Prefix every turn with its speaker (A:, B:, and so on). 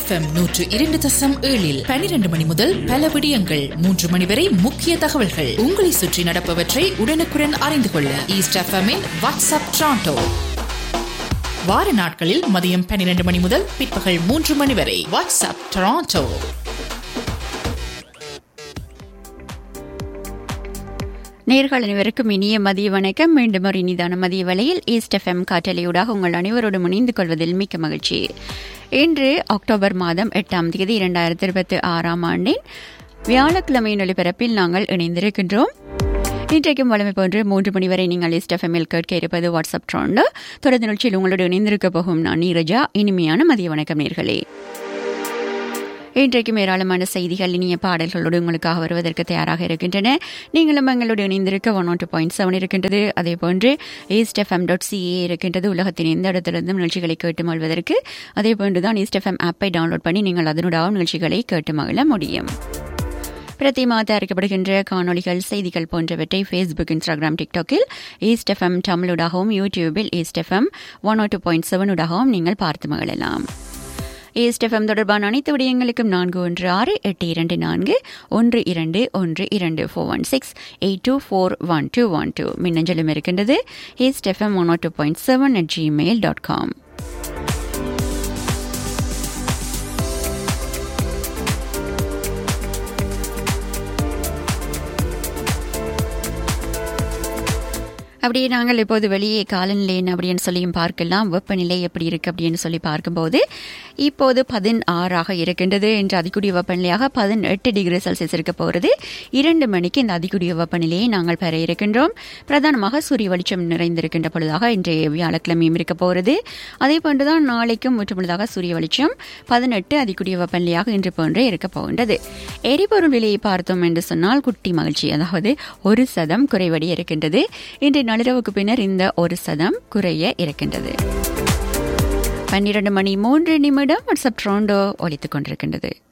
A: FM நூற்று இரண்டு தசம் ஏழில் பனிரெண்டு மணி முதல் பல விடயங்கள் மூன்று மணி வரை முக்கிய தகவல்கள் உங்களை சுற்றி நடப்பவற்றை உடனுக்குடன் அறிந்து கொள்ள ஈஸ்ட் எஃப்எம்மின் வாட்ஸ்அப் ட்ராண்டோ வார நாட்களில் மதியம் பன்னிரண்டு மணி முதல் பிற்பகல் மூன்று மணி வரை வாட்ஸ்அப் டொராண்டோ
B: நேர்கள் அனைவருக்கும் இனிய மதிய வணக்கம் மீண்டும் ஒரு இனிதான மதிய வேளையில் ஈஸ்ட் எஃப்எம் காற்றலையூடாக உங்கள் அனைவரோடும் இணைந்து கொள்வதில் மிக்க மகிழ்ச்சி இன்று அக்டோபர் மாதம் எட்டாம் தேதி இரண்டாயிரத்தி இருபத்தி ஆறாம் ஆண்டின் வியாழக்கிழமையின் ஒளிபரப்பில் நாங்கள் இணைந்திருக்கின்றோம் இன்றைக்கும் வளமை போன்று மூன்று மணி வரை நீங்கள் ஈஸ்ட் எஃப்எம்மில் கேட்க இருப்பது வாட்ஸ்அப் ட்ராண்டு தொடர் நிகழ்ச்சியில் உங்களோடு இணைந்திருக்க போகும் நான் நீரஜா இனிமையான மதிய வணக்கம் நேர்களே இன்றைக்கும் ஏராளமான செய்திகள் இனிய பாடல்களோடு உங்களுக்காக வருவதற்கு தயாராக இருக்கின்றன நீங்களும் எங்களோடு இணைந்திருக்க one one two point seven இருக்கின்றது அதே போன்று ஈஸ்ட் எஃப்எம் டாட் சிஏ இருக்கின்றது உலகத்தின் எந்த இடத்திலிருந்தும் நிகழ்ச்சிகளை கேட்டு மகிழ்வதற்கு அதே போன்று தான் ஈஸ்ட் எஃப்எம் ஆப்பை டவுன்லோட் பண்ணி நீங்கள் அதனூடாக நிகழ்ச்சிகளை கேட்டு மகிழ முடியும் பிரதிமா தயாரிக்கப்படுகின்ற காணொலிகள் செய்திகள் போன்றவற்றை ஃபேஸ்புக் இன்ஸ்டாகிராம் டிக்டாக்கில் ஈஸ்ட் எஃப்எம் தமிழூடாகவும் யூடியூபில் East FM one O two point செவனூடாகவும் நீங்கள் பார்த்து மகிழலாம் ஈஸ்ட் எஃப்எம் தொடர்பான அனைத்து விடயங்களுக்கும் நான்கு ஒன்று ஆறு எட்டு இரண்டு நான்கு ஒன்று இரண்டு ஒன்று இரண்டு four one six eight two four one two one two மின்னஞ்சலும் இருக்கின்றது East FM one two point seven at Gmail dot com அப்படியே நாங்கள் இப்போது வெளியே காலநிலை என்ன அப்படின்னு சொல்லியும் பார்க்கலாம் வெப்பநிலை எப்படி இருக்கு அப்படின்னு சொல்லி பார்க்கும்போது இப்போது பதினாறாக இருக்கின்றது என்று அதிகூடிய வெப்பநிலையாக பதினெட்டு டிகிரி செல்சியஸ் இருக்க போகிறது இரண்டு மணிக்கு இந்த அதிகூடிய வெப்பநிலையை நாங்கள் பெற இருக்கின்றோம் பிரதானமாக சூரிய வெளிச்சம் நிறைந்திருக்கின்ற பொழுதாக இன்றைய வியாழக்கிழமையும் இருக்க போகிறது அதே போன்றுதான் நாளைக்கும் முற்றுமுழுதாக சூரிய வெளிச்சம் பதினெட்டு அதிகூடிய வெப்பநிலையாக இன்று போன்றே இருக்க போகின்றது எரிபொருள் விலையை பார்த்தோம் என்று சொன்னால் குட்டி மகிழ்ச்சி அதாவது ஒரு சதம் குறைவடி இருக்கின்றது இன்று நள்ளிரவுக்கு பின்னர் இந்த ஒரு சதம் குறைய இருக்கின்றது பன்னிரண்டு மணி மூன்று நிமிடம் வாட்ஸ்அப் ட்ரோண்டோ ஒலித்துக் கொண்டிருக்கின்றது